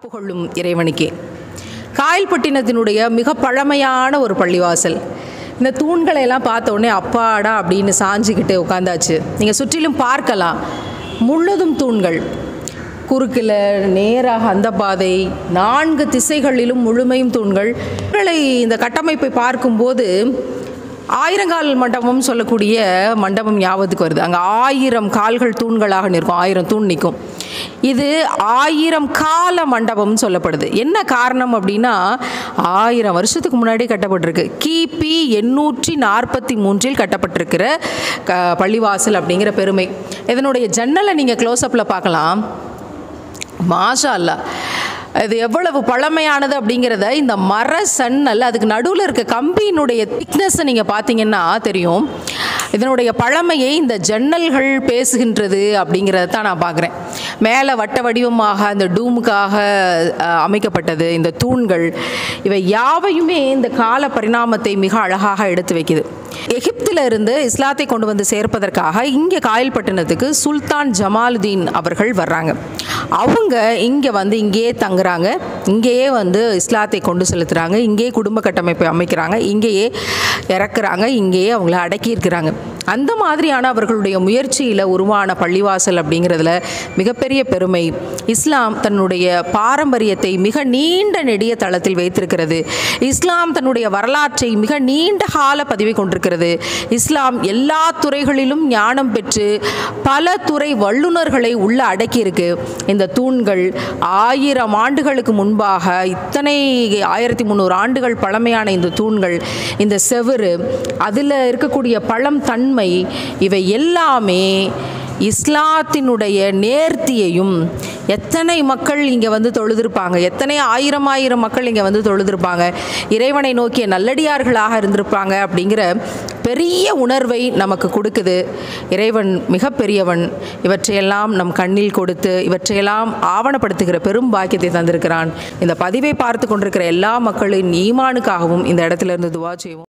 புகழும் இறைவனுக்கே காயல்பட்டினத்தினுடைய மிக பழமையான ஒரு பள்ளிவாசல் இந்த தூண்களை எல்லாம் பார்த்த உடனே அப்பாடா அப்படின்னு சாஞ்சிக்கிட்டு உட்காந்தாச்சு நீங்கள் சுற்றிலும் பார்க்கலாம் முழுதும் தூண்கள் குறுக்கில் நேராக அந்த பாதை நான்கு திசைகளிலும் முழுமையும் தூண்கள் இவர்களை இந்த கட்டமைப்பை பார்க்கும்போது ஆயிரங்கால் மண்டபம் சொல்லக்கூடிய மண்டபம் ஞாபகத்துக்கு வருது அங்கே ஆயிரம் கால்கள் தூண்களாக நிற்கும் ஆயிரம் தூண் நிற்கும் இது ஆயிரம் கால மண்டபம்னு சொல்லப்படுது என்ன காரணம் அப்படின்னா ஆயிரம் வருஷத்துக்கு முன்னாடி கட்டப்பட்டிருக்கு கிபி எண்ணூற்றி நாற்பத்தி மூன்றில் கட்டப்பட்டிருக்கிற க பள்ளிவாசல் அப்படிங்கிற பெருமை இதனுடைய ஜன்னலை நீங்கள் க்ளோஸ்அப்பில் பார்க்கலாம் மாஷா அல்லா இது எவ்வளவு பழமையானது அப்படிங்கிறத இந்த மர சன்னல் அதுக்கு நடுவில் இருக்க கம்பியினுடைய திக்னஸை நீங்கள் பார்த்தீங்கன்னா தெரியும் இதனுடைய பழமையை இந்த ஜன்னல்கள் பேசுகின்றது அப்படிங்கிறத தான் நான் பார்க்குறேன் மேலே வட்ட வடிவமாக இந்த டூமுக்காக அஹ், அமைக்கப்பட்டது இந்த தூண்கள் இவை யாவையுமே இந்த கால பரிணாமத்தை மிக அழகாக எடுத்து வைக்குது எகிப்தில் இருந்து இஸ்லாத்தை கொண்டு வந்து சேர்ப்பதற்காக இங்கே காயல்பட்டினத்துக்கு சுல்தான் ஜமாலுதீன் அவர்கள் வர்றாங்க அவங்க இங்கே வந்து இங்கேயே தங்குறாங்க இங்கேயே வந்து இஸ்லாத்தை கொண்டு செலுத்துகிறாங்க இங்கேயே குடும்ப கட்டமைப்பை அமைக்கிறாங்க இங்கேயே இறக்குறாங்க இங்கேயே அவங்கள அடக்கியிருக்கிறாங்க அந்த மாதிரியான அவர்களுடைய முயற்சியில் உருவான பள்ளிவாசல் அப்படிங்கிறதுல மிகப்பெரிய பெருமை இஸ்லாம் தன்னுடைய பாரம்பரியத்தை மிக நீண்ட நெடிய தளத்தில் வைத்திருக்கிறது இஸ்லாம் தன்னுடைய வரலாற்றை மிக நீண்ட கால பதிவை கொண்டிருக்கிறது இஸ்லாம் எல்லா துறைகளிலும் ஞானம் பெற்று பல துறை வல்லுநர்களை உள்ள அடக்கியிருக்கு இந்த தூண்கள் ஆயிரம் ஆண்டுகளுக்கு முன்பாக இத்தனை ஆயிரத்தி முந்நூறு ஆண்டுகள் பழமையான இந்த தூண்கள் இந்த செவுரு அதில் இருக்கக்கூடிய பழம் தன்மை இவை எல்லாமே இஸ்லாத்தினுடைய நேர்த்தியையும் எத்தனை மக்கள் இங்கே வந்து தொழுதிருப்பாங்க எத்தனை ஆயிரம் ஆயிரம் மக்கள் இங்கே வந்து தொழுதிருப்பாங்க இறைவனை நோக்கிய நல்லடியார்களாக இருந்திருப்பாங்க அப்படிங்கிற பெரிய உணர்வை நமக்கு கொடுக்குது இறைவன் மிகப்பெரியவன் இவற்றையெல்லாம் நம் கண்ணில் கொடுத்து இவற்றையெல்லாம் ஆவணப்படுத்துகிற பெரும் பாக்கியத்தை தந்திருக்கிறான் இந்த பதிவை பார்த்து கொண்டிருக்கிற எல்லா மக்களின் ஈமானுக்காகவும் இந்த இடத்துல இருந்து துவா செய்வோம்